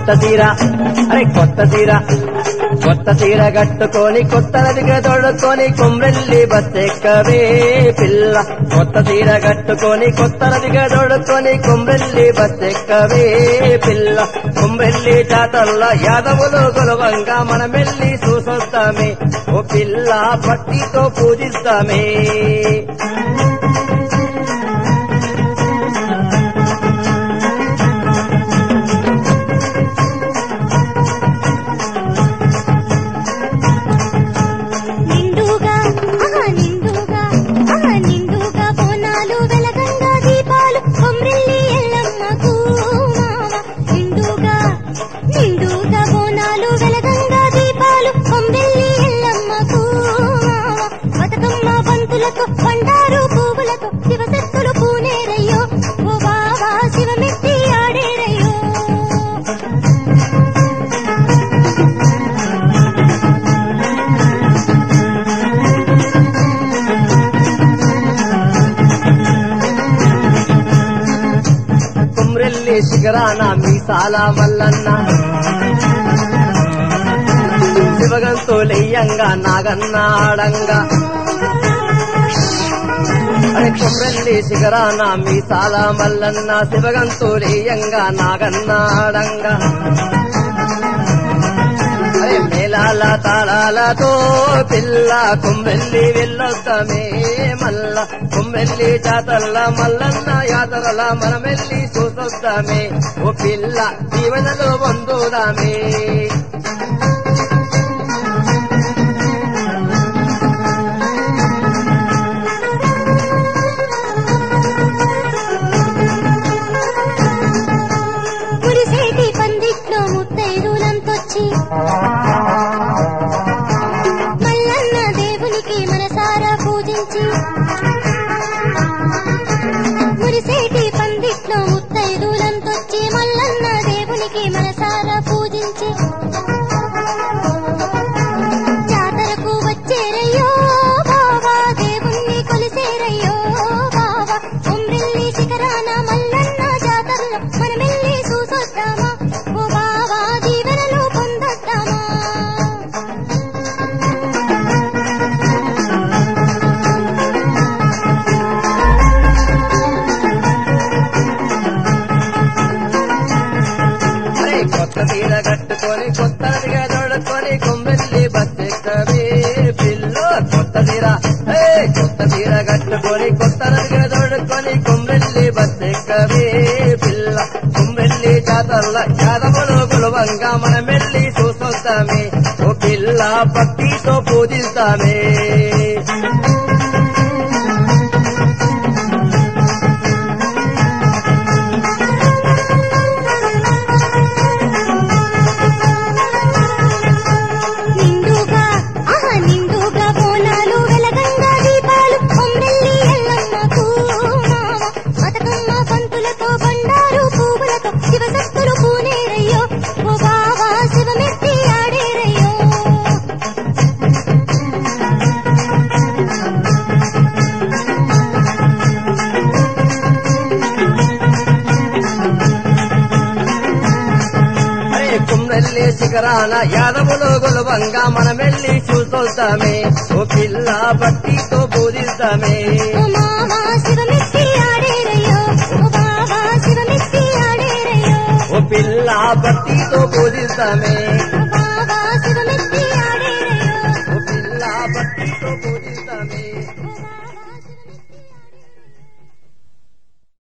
కొత్త తీర అరే కొత్త తీర కొత్త తీర కట్టుకొని కొత్త నదిగా తోడుకొని కొమ్రెల్లి బస్సెక్కవే పిల్ల కొత్త తీర కట్టుకొని కొత్త నదిగా తోడుకొని కొమ్రెల్లి బస్సెక్కవే పిల్ల కొమ్రెల్లి జాతల్ల యాదవులు కొలవంగా మనమెల్లి చూసొస్తామే ఓ పిల్ల భక్తితో పూజిస్తామే నిండుగా ఆహా నిండుగా ఆహా నిండుగా బోనాలు వెలగంగా దీపాలు కొమ్రిల్లి ఎల్లమ్మకు మావ నిండుగా నిండుగా బోనాలు వెలగంగా దీపాలు కొమ్రిల్లి ఎల్లమ్మకు మావ బతుకమ్మ బంతులతో బండారు పువ్వులతో శివశక్తులు పూనేరయ్యో ఓ బావా శివమెత్తి ఆడేరయ్యో కుమ్రెల్లి శిఖరాన మీసాల మల్లన్న శివగంతులయ్యంగా నాగన్న ఆడంగా అరే కుమ్రెల్లి శిఖరాన మీసాల మల్లన్న శివగంతులయ్యంగా నాగన్న ఆడంగా అరే మేళాల తాళాలతో పిల్ల కుమ్మెల్లి వెళ్ళొద్దామే మల్ల కుమ్మెల్లి జాతరల మల్లన్న యాతరల మనమెల్లి చూసొద్దామే ఓ పిల్ల జీవనలో పొందుదామే కురిసేటి పందిట్లో ముత్తైదులంతొచ్చి మల్లన్న దేవునికి మనసారా పూజించి మురిసేటి పందిట్లో ముత్తైదులంతొచ్చి మల్లన్న దేవునికి మనసారా పూజించి జాతరకు వచ్చేరయ్యో బావా దేవుణ్ణి కొలిసేరయ్యో బావా ఉమ్రిల్లి శిఖరాన మల్లన్న జాతరలో మనమెల్లి చూసొద్దామా ఓ బావా దీవెనలు పొందొద్దామా అరే కొత్త తీర కట్టుకొని కొత్త నదిగా తోడుకొని కొమ్మెల్లి బస్సెక్కవే పిల్ల కొత్త తీర ఏ కొత్త తీర కట్టుకొని కొత్త నదిగా తోడుకొని కొమ్మెల్లి బస్సెక్కవే పిల్ల కొమ్మెల్లి జాతరల యాదవులు కులవంగా మనమెల్లి చూసొస్తామే ఓ పిల్ల భక్తితో పూజిస్తామే నిండుగా ఆహా నిండుగా బోనాలు వెలగంగా దీపాలు కొమ్రెల్లి ఎల్లమ్మకు మావ బతుకమ్మ పంతులతో బండారు పువ్వులతో శివశక్తులు పూనేరయ్యో ఓ బావా శివమెత్తి ఆడేరయ్యో అరే కుమ్మెల్లి శిఖరాన యాదవులు గులవంగా మనమెల్లి చూసొద్దామే ఓ పిల్ల భక్తితో పూజిస్తామే ఓ మావా శివమెత్తి ఆడేరయ్యో ఓ బావా శివమెత్తి ఆడేరయ్యో ఓ పిల్ల భక్తితో పూజిస్తామే